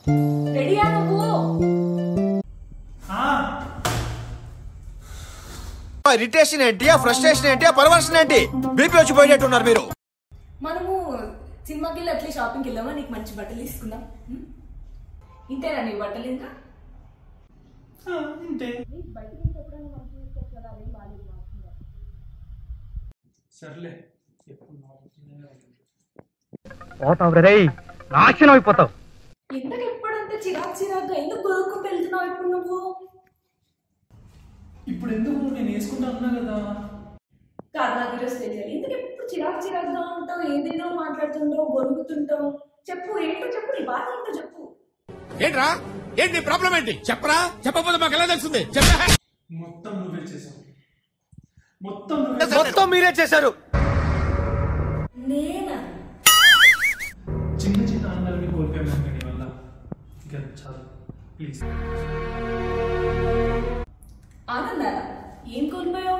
రెడీయా నువ్వు ఇరిటేషన్ ఏంటి ఆ ఫ్రస్ట్రేషన్ ఏంటి ఆ పరవర్షన్ ఏంటి బీపీ వచ్చి పోయేటట్టున్నారు మీరు మనము సినిమాకి వెళ్ళి అట్లే షాపింగ్కి వెళ్దామా నీకు మంచి బట్టలు తీసుకుందాం ఉం? ఇంతేనా నీ బట్టలు ఇంకా అంతే సర్లే ఎప్పుడు నార్మల్గానే ఉంటుంది. పోతావు రే నాశనం అయిపోతావు ఎందుకు ఎప్పుడంతా చిరాకు చిరాకుగా ఎందుకు గొరుక్కుంటూ వెళ్తున్నావు ఇప్పుడు నువ్వు ఇప్పుడు ఎందుకు నేను వేసుకుంటా ఉన్నా కదా కాదు నాకు ఈరోజు తెలియాలి ఎందుకు ఎప్పుడు చిరాకు చిరాకుగా ఉంటావు ఏదేదో మాట్లాడుతుంటావు గొరుగుతుంటావు చెప్పు ఏంటో చెప్పు నీ బాధ ఏంటో చెప్పు ఏంట్రా ఏంటి ప్రాబ్లం ఏంటి చెప్పరా చెప్పకపోతే మాకు ఎలా తెలుస్తుంది చెప్పరా మొత్తం నువ్వే చేసావు మొత్తం నువ్వే మొత్తం మీరే చేశారు నేనా చిన్న చిన్న ఆనందాలని కోల్పోయాను నీ వల్ల ఇక చాలు ప్లీజ్ ఆనందారా ఏం కోల్పోయావు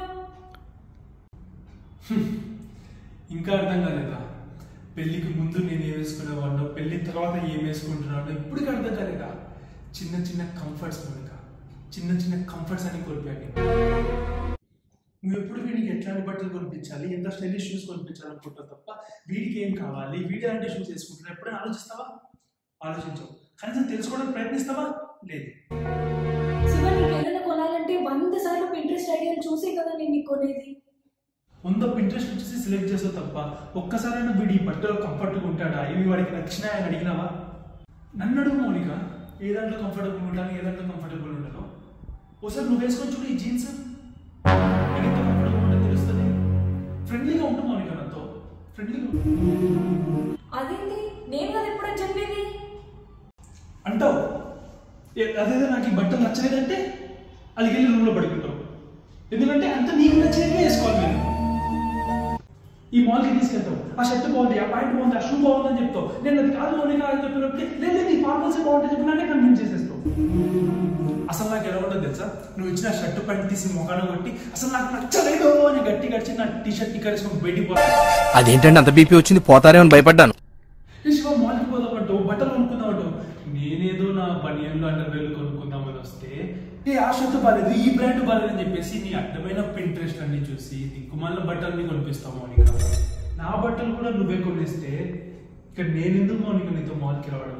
ఇంకా అర్థం కాలేదా పెళ్లికి ముందు నేను ఏం వేసుకునేవాడినో పెళ్లి తర్వాత ఏం వేసుకుంటున్నానో ఇప్పటికి అర్థం కాలేదా చిన్న చిన్న కంఫర్ట్స్ మనక చిన్న చిన్న కంఫర్ట్స్ అని కోల్పోయాను నువ్వు ఎప్పుడు వీడికి ఎట్లాంటి బట్టలు కొనిపించాలి ఎంత స్టైలిష్ షూస్ కొనిపించాలి అనుకుంటావు తప్ప వీడికి ఏం కావాలి వీడి అలాంటి షూస్ వేసుకుంటున్నా ఎప్పుడైనా ఆలోచిస్తావా ఆలోచించవు కనీసం తెలుసుకోవడానికి ప్రయత్నిస్తావా లేదు శివ నీకు ఏదైనా కొనాలంటే వంద సార్లు ఇంట్రెస్ట్ ఐడియాలు చూసే కదా నేను నీకు కొనేది వంద ఇంట్రెస్ట్ వచ్చేసి సెలెక్ట్ చేసావు తప్ప ఒక్కసారైనా వీడి ఈ బట్టలో కంఫర్ట్గా ఉంటాడా ఇవి వాడికి నచ్చినాయని అని అడిగినావా నన్ను అడుగు మౌనిక ఏ దాంట్లో కంఫర్టబుల్ ఉంటాను ఏ దాంట్లో కంఫర్టబుల్ ఉంటాను ఒకసారి నువ్వు వేసుకొని చూడు ఈ జీన్స్ నేను ఎంత కంఫర్టబుల్ ఉంటాను తెలుస్తుంది ఫ్రెండ్లీగా ఉంటుంది మౌనిక నాతో ఫ్రెండ్లీగా అదేంటి నేను కదా ఎప్పుడని చెప్పేది అంటావు ఏ- అదేదో నాకు ఈ బట్టలు నచ్చలేదంటే అలిగెళ్ళి రూమ్లో పడుకుంటావు ఎందుకంటే అంత నీకు నచ్చినట్లే వేసుకోవాలి నేను ఈ మాల్కి తీసుకెళ్తావు ఆ షర్ట్ బాగుంది ఆ ప్యాంట్ బాగుంది ఆ షూ బాగుంది అని చెప్తావు నేను అది కాదు మౌని కాదు చెప్పినప్పుడు లేదు లేదు, ఈ ఫార్మల్స్ బాగుంటుంది చెప్పినట్టే కన్విన్స్ చేసేస్తావు అసలు నాకు ఎలా ఉంటుంది తెలుసా నువ్వు ఇచ్చిన షర్ట్ ప్యాంట్ తీసి మొఖాన కొట్టి అసలు నాకు నచ్చలేదు అని గట్టి గడిచి నా టీ షర్ట్ టీ కరేసుకొని బయటికి పోతా అదేంటంటే అంత బీపీ వచ్చింది పోతారేమని భయపడ్డాను ఈ శివ మాల్కి పోదామంటావు బట్టలు కొనుక్కుందామంటావు నేనేదో నా బనియన్లు అండర్ వేలు కొనుక్కుందామని వస్తే ఏ ఆ షర్ట్ బాగాలేదు ఈ బ్రాండ్ బాగాలేదు అని చెప్పేసి నీ అడ్డమైన పింట్రెస్ట్ అన్ని చూసి దిక్కుమాల బట్టల్ని కొనిపిస్తావు మౌనిక నా బట్టలు కూడా నువ్వే కొనిస్తే ఇక నేను ఎందుకు మౌనిక నీతో మాల్కి రావడం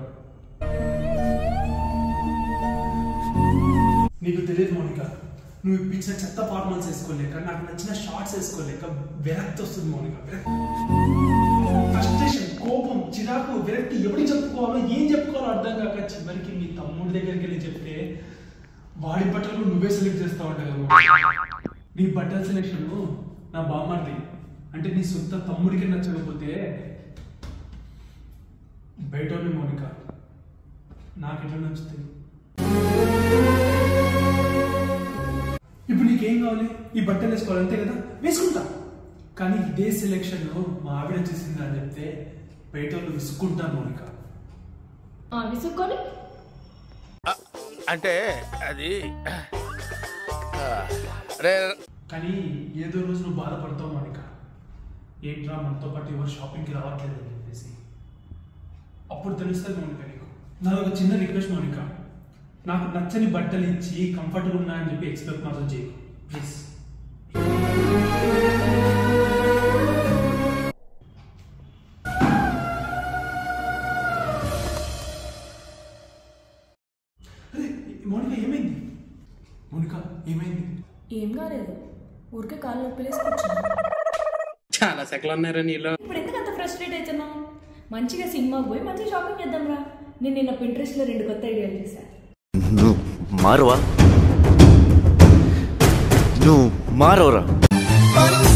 నీకు తెలియదు మౌనిక నువ్వు ఇప్పించిన చెత్త ఫార్మల్స్ వేసుకోలేక నాకు నచ్చిన షార్ట్స్ వేసుకోలేక విరక్తి వస్తుంది మౌనిక విరక్తి ఫ్రస్ట్రేషన్ కోపం చిరాకు విరక్తి ఎవరికి చెప్పుకోవాలో ఏం చెప్పుకోవాలో అర్థం కాక చివరికి మీ తమ్ముడి దగ్గరికి వెళ్ళి చెప్తే వాడి బట్టలు నువ్వే సెలెక్ట్ చేస్తా ఉంటావు నీ బట్టల సెలెక్షన్ నా బామ్మర్ది అంటే నీ సొంత తమ్ముడికి నచ్చకపోతే బయట మౌనిక నాకు ఎట్లా నచ్చుతుంది ఇప్పుడు నీకేం కావాలి ఈ బట్టలు వేసుకోవాలి అంతే కదా వేసుకుంటా కానీ ఇదే సెలెక్షన్ మా ఆవిడ చేసింది అని చెప్తే బయట వాళ్ళు విసుక్కుంటాను మౌనిక ఆ, విసుక్కొని అంటే అది ఆ, రే కానీ ఏదో రోజు నువ్వు బాధపడతావు మౌనిక ఏంట్రా మనతో పాటు ఎవరు షాపింగ్కి రావట్లేదు అని చెప్పేసి అప్పుడు తెలుస్తుంది మౌనిక నీకు నాది ఒక చిన్న రిక్వెస్ట్ మౌనిక నాకు నచ్చని బట్టలు ఇచ్చి కంఫర్ట్గా ఉన్నాయని చెప్పి ఎక్స్పెక్ట్ మాత్రం చేయకు ప్లీజ్ అరే మౌనిక ఏమైంది మౌనిక ఏమైంది ఏం కాలేదు ఊరికే కాళ్ళు నొప్పిలేసి కూర్చున్నా చాలా సెకలు ఉన్నారా నీలో ఇప్పుడు ఎందుకు అంత ఫ్రస్ట్రేట్ అవుతున్నావు మంచిగా సినిమాకి పోయి మంచిగా షాపింగ్ చేద్దాం రా నేను నిన్న Pinterest లో రెండు కొత్త ఐడియాలు చేశాను నువ్వు మారువా నువ్వు మారవరా